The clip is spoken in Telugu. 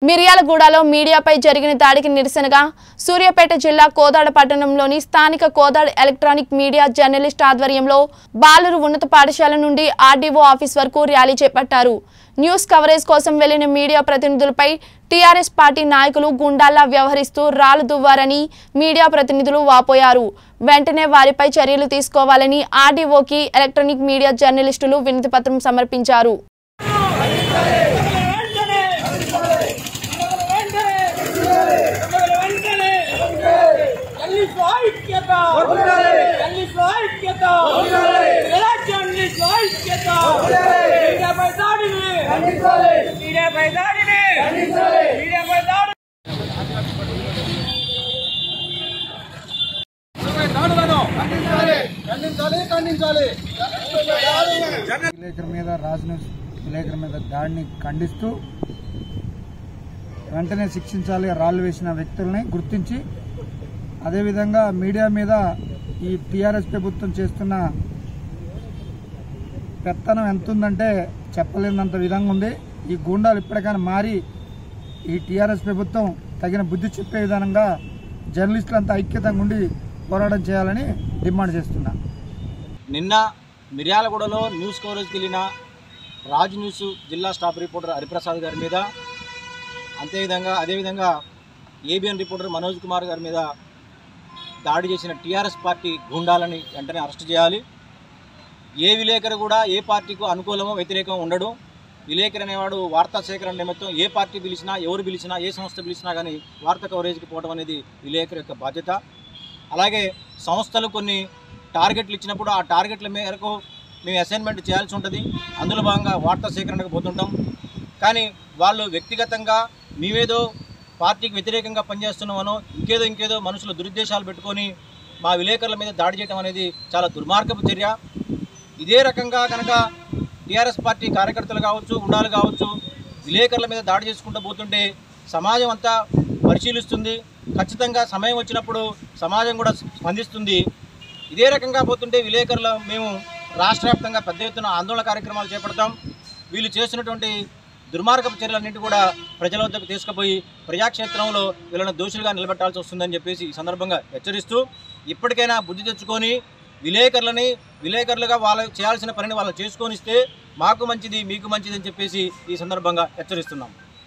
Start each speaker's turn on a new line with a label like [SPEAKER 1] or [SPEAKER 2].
[SPEAKER 1] మిర్యాలగూడలో మీడియాపై జరిగిన దాడికి నిరసనగా సూర్యాపేట జిల్లా కోదాడ పట్టణంలోని స్థానిక కోదాడ ఎలక్ట్రానిక్ మీడియా జర్నలిస్ట్ ఆధ్వర్యంలో బాలురు ఉన్నత పాఠశాల నుండి ఆర్డీఓ ఆఫీస్ వరకు ర్యాలీ చేపట్టారు న్యూస్ కవరేజ్ కోసం వెళ్లిన మీడియా ప్రతినిధులపై టీఆర్ఎస్ పార్టీ నాయకులు గుండాల్లా వ్యవహరిస్తూ రాళ్లు దువ్వారని మీడియా ప్రతినిధులు వాపోయారు వెంటనే వారిపై చర్యలు తీసుకోవాలని ఆర్డీఓకి ఎలక్ట్రానిక్ మీడియా జర్నలిస్టులు వినతిపత్రం సమర్పించారు
[SPEAKER 2] విలేకరు మీద రాజు విలేకరు మీద దాడిని ఖండిస్తూ వెంటనే శిక్షించాలి రాళ్ళు వేసిన వ్యక్తుల్ని గుర్తించి అదేవిధంగా మీడియా మీద ఈ టీఆర్ఎస్ ప్రభుత్వం చేస్తున్న పెత్తనం ఎంత ఉందంటే చెప్పలేనంత విధంగా ఉంది ఈ గూండాలు ఇప్పటికైనా మారి ఈ టీఆర్ఎస్ ప్రభుత్వం తగిన బుద్ధి చెప్పే విధానంగా జర్నలిస్టులంతా ఐక్యతంగా ఉండి పోరాటం చేయాలని డిమాండ్ చేస్తున్నా
[SPEAKER 3] నిన్న మిర్యాలగూడలో న్యూస్ కవరేజ్కి వెళ్ళిన రాజ్ న్యూస్ జిల్లా స్టాఫ్ రిపోర్టర్ హరిప్రసాద్ గారి మీద అంతేవిధంగా అదేవిధంగా ఏబిఎన్ రిపోర్టర్ మనోజ్ కుమార్ గారి మీద దాడి చేసిన టీఆర్ఎస్ పార్టీ గుండాలని వెంటనే అరెస్ట్ చేయాలి ఏ విలేకరు కూడా ఏ పార్టీకు అనుకూలమో వ్యతిరేకమో ఉండడు విలేకరు అనేవాడు వార్తా సేకరణ నిమిత్తం ఏ పార్టీ పిలిచినా ఎవరు పిలిచినా ఏ సంస్థ పిలిచినా కానీ వార్తా కవరేజ్కి పోవడం అనేది విలేకరు యొక్క బాధ్యత అలాగే సంస్థలు కొన్ని టార్గెట్లు ఇచ్చినప్పుడు ఆ టార్గెట్ల మేరకు మేము అసైన్మెంట్ చేయాల్సి ఉంటుంది అందులో భాగంగా వార్తా సేకరణకు పోతుంటాం కానీ వాళ్ళు వ్యక్తిగతంగా మేమేదో పార్టీకి వ్యతిరేకంగా పనిచేస్తున్నామనో ఇంకేదో ఇంకేదో మనసులో దురుద్దేశాలు పెట్టుకొని మా విలేకరుల మీద దాడి చేయడం అనేది చాలా దుర్మార్గపు చర్య ఇదే రకంగా కనుక టీఆర్ఎస్ పార్టీ కార్యకర్తలు కావచ్చు ఉండాలి కావచ్చు విలేకరుల మీద దాడి చేసుకుంటూ పోతుంటే సమాజం అంతా పరిశీలిస్తుంది ఖచ్చితంగా సమయం వచ్చినప్పుడు సమాజం కూడా స్పందిస్తుంది ఇదే రకంగా పోతుంటే విలేకరులు మేము రాష్ట్ర వ్యాప్తంగా పెద్ద ఎత్తున ఆందోళన కార్యక్రమాలు చేపడతాం వీళ్ళు చేస్తున్నటువంటి దుర్మార్గపు చర్యలన్నింటి కూడా ప్రజల వద్దకు తీసుకుపోయి ప్రజాక్షేత్రంలో వీళ్ళని దోషులుగా నిలబెట్టాల్సి వస్తుందని చెప్పేసి ఈ సందర్భంగా హెచ్చరిస్తూ ఇప్పటికైనా బుద్ధి తెచ్చుకొని విలేకరులని విలేకరులుగా వాళ్ళు చేయాల్సిన పనిని వాళ్ళు చేసుకొనిస్తే మాకు మంచిది మీకు మంచిది అని చెప్పేసి ఈ సందర్భంగా హెచ్చరిస్తున్నాం